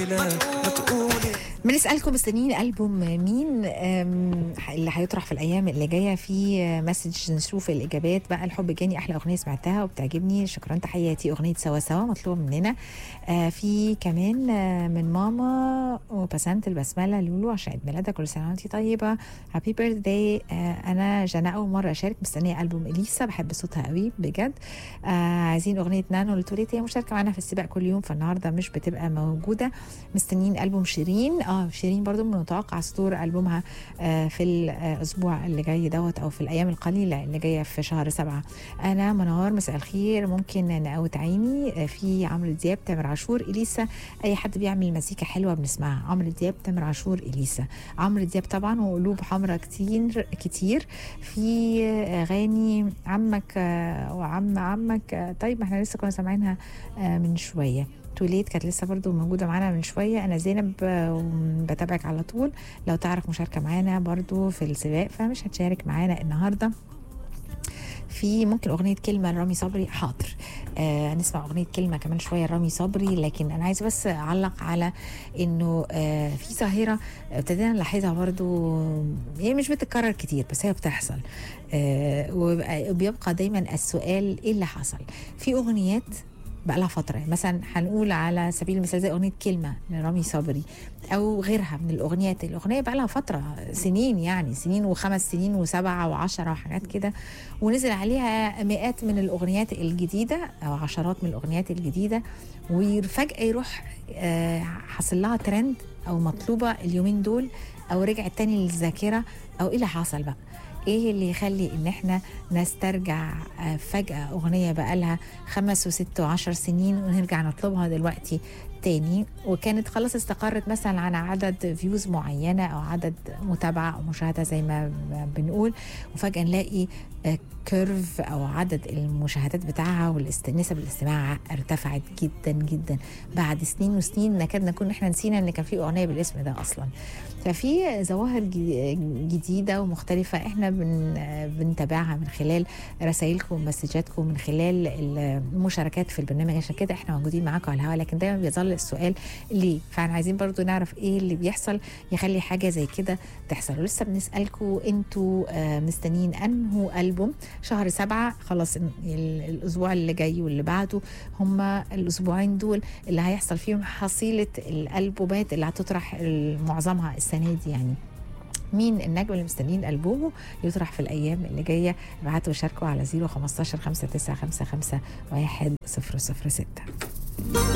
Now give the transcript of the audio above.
تقولها ما تقولي بنسألكم مستنيين ألبوم مين أم، اللي هيطرح في الأيام اللي جاية في مسج نشوف الإجابات بقى الحب جاني أحلى أغنية سمعتها وبتعجبني شكرا تحياتي أغنية سوا سوا مطلوبة مننا آه، في كمان آه، من ماما وبسنت البسملة لولو عشان عيد ميلادها كل سنة وأنتي طيبة هابي بيرثداي أنا جنى أول مرة أشارك مستنية ألبوم إليسا بحب صوتها قوي بجد آه، عايزين أغنية نانو لتوليت هي مشاركة معانا في السباق كل يوم فالنهاردة مش بتبقى موجودة مستنيين ألبوم شيرين اه شيرين برضو من المتوقع صدور ألبومها آه، في الأسبوع اللي جاي دوت أو في الأيام القليلة اللي جاية في شهر سبعة أنا منار مساء الخير ممكن نقوت عيني آه، في عمرو دياب تامر عاشور إليسا أي حد بيعمل مزيكا حلوة بنسمعها عمرو دياب تامر عاشور إليسا عمرو دياب طبعا وقلوب حمراء كتير كتير في أغاني عمك آه، وعم عمك آه، طيب ما احنا لسه كنا سامعينها آه، من شوية توليت كانت لسه برضو موجودة معانا من شوية أنا زينب آه، بتابعك على طول لو تعرف مشاركة معانا برضو في السباق فمش هتشارك معانا النهاردة في ممكن أغنية كلمة لرامي صبري حاضر آه هنسمع أغنية كلمة كمان شوية لرامي صبري لكن أنا عايزة بس أعلق على إنه آه في ظاهرة ابتدينا نلاحظها برضو هي مش بتتكرر كتير بس هي بتحصل آه وبيبقى- وبيبقى دايما السؤال إيه اللي حصل في أغنيات بقى لها فتره يعني مثلا هنقول على سبيل المثال زي اغنيه كلمه لرامي صبري او غيرها من الاغنيات الاغنيه بقى لها فتره سنين يعني سنين وخمس سنين وسبعه وعشره وحاجات كده ونزل عليها مئات من الاغنيات الجديده او عشرات من الاغنيات الجديده وفجاه يروح آه، حصل لها ترند او مطلوبه اليومين دول او رجعت تاني للذاكره او ايه اللي حصل بقى ايه اللي يخلي ان احنا نسترجع آه، فجأة اغنية بقالها خمس وست وعشر سنين ونرجع نطلبها دلوقتي تاني وكانت خلاص استقرت مثلا على عدد فيوز معينة او عدد متابعة او مشاهدة زي ما بنقول وفجأة نلاقي آه، كيرف او عدد المشاهدات بتاعها والنسب الاستماع ارتفعت جدا جدا بعد سنين وسنين نكاد نكون احنا نسينا ان كان في اغنيه بالاسم ده اصلا ففي ظواهر ج- جديده ومختلفه احنا بن بنتابعها من خلال رسائلكم ومسجاتكم من خلال المشاركات في البرنامج عشان كده احنا موجودين معاكم على الهواء لكن دايما بيظل السؤال ليه فاحنا عايزين برضو نعرف ايه اللي بيحصل يخلي حاجه زي كده تحصل ولسه بنسالكم انتوا آه، مستنيين انهو البوم شهر سبعة خلاص ال- الاسبوع اللي جاي واللي بعده هما الاسبوعين دول اللي هيحصل فيهم حصيله الالبومات اللي هتطرح معظمها السنه دي يعني مين النجم اللي مستنيين ألبومه يطرح في الأيام اللي جاية ابعتوا شاركوا على 015 5955 1 006